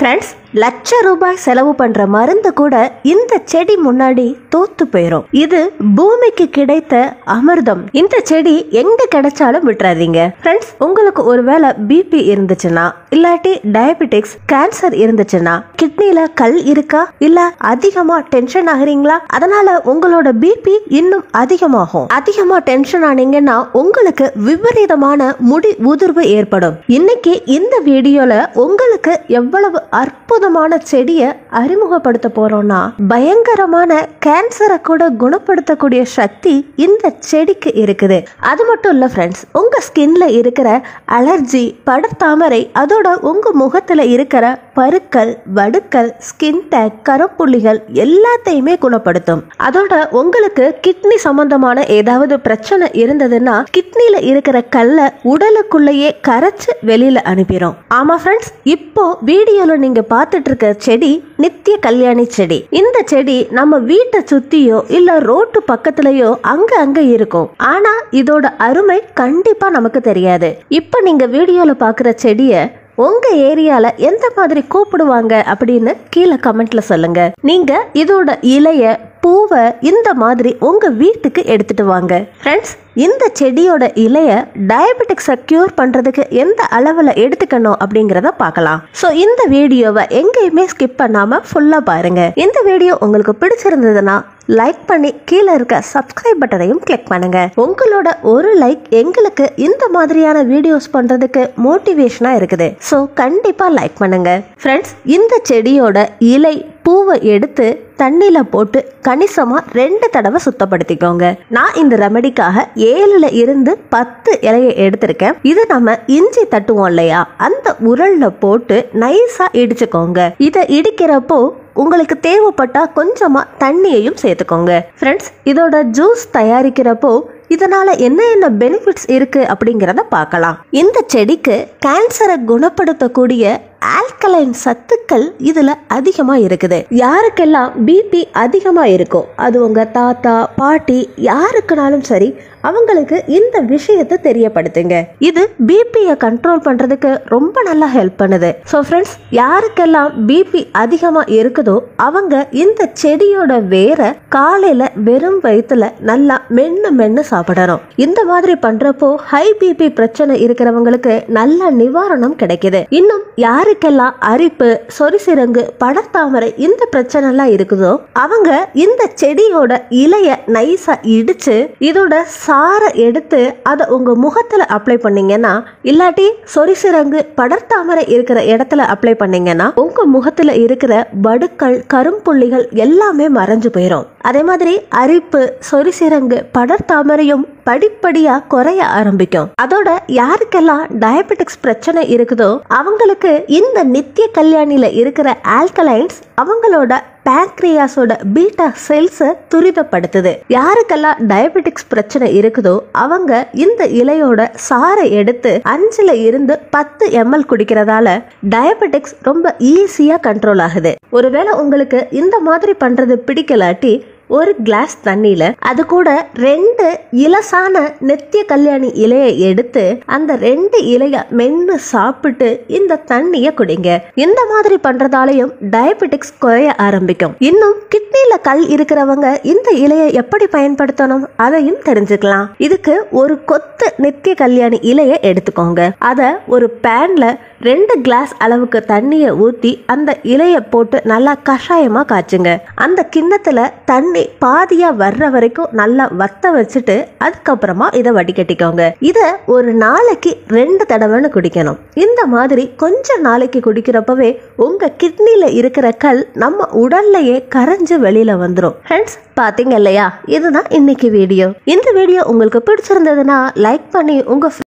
friends லட்ச ரூபாய் செலவு பண்ற மருந்து கூட இந்த செடி முன்னாடி தோத்து போயிடும் இது பூமிக்கு கிடைத்த அமிர்தம் இந்த செடி எங்க கிடைச்சாலும் விட்டுறாதீங்க ஃப்ரெண்ட்ஸ் உங்களுக்கு ஒருவேளை பிபி இருந்துச்சுன்னா இல்லாட்டி டயபெட்டிக்ஸ் கேன்சர் இருந்துச்சுன்னா கிட்னில கல் இருக்கா இல்ல அதிகமா டென்ஷன் ஆகுறீங்களா அதனால உங்களோட பிபி இன்னும் அதிகமாகும் அதிகமா டென்ஷன் ஆனீங்கன்னா உங்களுக்கு விபரீதமான முடி உதிர்வு ஏற்படும் இன்னைக்கு இந்த வீடியோல உங்களுக்கு எவ்வளவு அற்புதமான செடியை அறிமுகப்படுத்த போறோம்னா பயங்கரமான கேன்சரை கூட குணப்படுத்தக்கூடிய சக்தி இந்த செடிக்கு இருக்குது அது மட்டும் இல்ல ஃப்ரெண்ட்ஸ் உங்க ஸ்கின்ல இருக்கிற அலர்ஜி படர்தாமரை அதோட உங்க முகத்துல இருக்கிற பருக்கள் வடுக்கள் ஸ்கின் டேக் கருப்புள்ளிகள் எல்லாத்தையுமே குணப்படுத்தும் அதோட உங்களுக்கு கிட்னி சம்பந்தமான ஏதாவது பிரச்சனை இருந்ததுன்னா கிட்னில இருக்கிற கல்லை உடலுக்குள்ளேயே கரைச்சு வெளியில அனுப்பிடும் ஆமா ஃப்ரெண்ட்ஸ் இப்போ வீடியோல நீங்க பார்த்துட்டு இருக்க செடி நித்திய கல்யாணி செடி இந்த செடி நம்ம வீட்டை சுத்தியோ இல்ல ரோட்டு பக்கத்துலயோ அங்க அங்க இருக்கும் ஆனா இதோட அருமை கண்டிப்பா நமக்கு தெரியாது இப்போ நீங்க வீடியோல பாக்குற செடிய உங்க ஏரியால எந்த மாதிரி கூப்பிடுவாங்க அப்படின்னு கீழே கமெண்ட்ல சொல்லுங்க நீங்க இதோட இலைய பூவை இந்த மாதிரி உங்க வீட்டுக்கு எடுத்துட்டு வாங்க ஃப்ரெண்ட்ஸ் இந்த செடியோட இலைய டயபெட்டிக்ஸை கியூர் பண்றதுக்கு எந்த அளவுல எடுத்துக்கணும் அப்படிங்கிறத பார்க்கலாம் ஸோ இந்த வீடியோவை எங்கேயுமே ஸ்கிப் பண்ணாம ஃபுல்லா பாருங்க இந்த வீடியோ உங்களுக்கு பிடிச்சிருந்ததுன்னா லைக் பண்ணி கீழே இருக்க சப்ஸ்கிரைப் பட்டனையும் கிளிக் பண்ணுங்க உங்களோட ஒரு லைக் எங்களுக்கு இந்த மாதிரியான வீடியோஸ் பண்றதுக்கு மோட்டிவேஷனா இருக்குது ஸோ கண்டிப்பா லைக் பண்ணுங்க ஃப்ரெண்ட்ஸ் இந்த செடியோட இலை பூவை எடுத்து தண்ணியில போட்டு கணிசமா ரெண்டு தடவை சுத்தப்படுத்திக்கோங்க நான் இந்த ரெமெடிக்காக ஏழுல இருந்து பத்து இலையை எடுத்திருக்கேன் இது நம்ம இஞ்சி தட்டுவோம் இல்லையா அந்த உரல்ல போட்டு நைஸா இடிச்சுக்கோங்க இதை இடிக்கிறப்போ உங்களுக்கு தேவைப்பட்டா கொஞ்சமா தண்ணியையும் சேர்த்துக்கோங்க ஃப்ரெண்ட்ஸ் இதோட ஜூஸ் தயாரிக்கிறப்போ இதனால என்ன என்ன பெனிஃபிட்ஸ் இருக்கு அப்படிங்கிறத பார்க்கலாம் இந்த செடிக்கு கேன்சரை குணப்படுத்தக்கூடிய ஆல்கலைன் சத்துக்கள் இதுல அதிகமா இருக்குது யாருக்கெல்லாம் பிபி அதிகமா இருக்கும் அது உங்க தாத்தா பாட்டி யாருக்குனாலும் சரி அவங்களுக்கு இந்த விஷயத்தை தெரியப்படுத்துங்க இது பிபியை கண்ட்ரோல் பண்றதுக்கு ரொம்ப நல்லா ஹெல்ப் பண்ணுது ஸோ ஃப்ரெண்ட்ஸ் யாருக்கெல்லாம் பிபி அதிகமா இருக்குதோ அவங்க இந்த செடியோட வேற காலையில வெறும் வயிற்றுல நல்லா மென்னு மென்னு சாப்பிடணும் இந்த மாதிரி பண்றப்போ ஹை பிபி பிரச்சனை இருக்கிறவங்களுக்கு நல்ல நிவாரணம் கிடைக்குது இன்னும் யாருக்கெல்லாம் அரிப்பு சொரிசிரங்கு படத்தாமரை இந்த பிரச்சனை எல்லாம் இருக்குதோ அவங்க இந்த செடியோட இலைய நைஸா இடிச்சு இதோட சாரை எடுத்து அதை உங்க முகத்துல அப்ளை பண்ணீங்கன்னா இல்லாட்டி சொரிசிரங்கு படர்தாமரை இருக்கிற இடத்துல அப்ளை பண்ணீங்கன்னா உங்க முகத்துல இருக்கிற வடுக்கள் கரும்புள்ளிகள் எல்லாமே மறைஞ்சு போயிடும் அதே மாதிரி அரிப்பு சொரிசிரங்கு படர்தாமரையும் படிப்படியா குறைய ஆரம்பிக்கும் அதோட யாருக்கெல்லாம் டயபெட்டிக்ஸ் பிரச்சனை இருக்குதோ அவங்களுக்கு இந்த நித்திய கல்யாணில இருக்கிற ஆல்கலைன்ஸ் அவங்களோட பேங்க்ரியாஸோட பீட்டா செல்ஸை துரிதப்படுத்துது யாருக்கெல்லாம் டயபெட்டிக்ஸ் பிரச்சனை இருக்குதோ அவங்க இந்த இலையோட சாறை எடுத்து அஞ்சுல இருந்து பத்து எம்எல் குடிக்கிறதால டயபெட்டிக்ஸ் ரொம்ப ஈஸியா கண்ட்ரோல் ஆகுது ஒருவேளை உங்களுக்கு இந்த மாதிரி பண்றது பிடிக்கலாட்டி ஒரு கிளாஸ் தண்ணியில அது கூட ரெண்டு இலசான நெத்திய கல்யாணி இலையை எடுத்து அந்த ரெண்டு இலைய மென்னு சாப்பிட்டு இந்த தண்ணிய குடிங்க இந்த மாதிரி பண்றதாலையும் டயபெட்டிக்ஸ் குறைய ஆரம்பிக்கும் இன்னும் கிட்னில கல் இருக்கிறவங்க இந்த இலையை எப்படி பயன்படுத்தணும் அதையும் தெரிஞ்சுக்கலாம் இதுக்கு ஒரு கொத்து நித்திய கல்யாணி இலையை எடுத்துக்கோங்க அத ஒரு பேன்ல ரெண்டு கிளாஸ் அளவுக்கு தண்ணியை ஊத்தி அந்த இலைய போட்டு நல்லா கஷாயமா காய்ச்சுங்க அந்த கிண்ணத்துல தண்ணி பாதியா வர்ற வரைக்கும் நல்லா வத்த வச்சுட்டு அதுக்கப்புறமா இதை வடிகட்டிக்கோங்க இத ஒரு நாளைக்கு ரெண்டு தடவைன்னு குடிக்கணும் இந்த மாதிரி கொஞ்ச நாளைக்கு குடிக்கிறப்பவே உங்க கிட்னில இருக்கிற கல் நம்ம உடல்லையே கரைஞ்சு வெளியில வந்துடும் ஃப்ரெண்ட்ஸ் பாத்தீங்க இல்லையா இதுதான் இன்னைக்கு வீடியோ இந்த வீடியோ உங்களுக்கு பிடிச்சிருந்ததுன்னா லைக் பண்ணி உங்க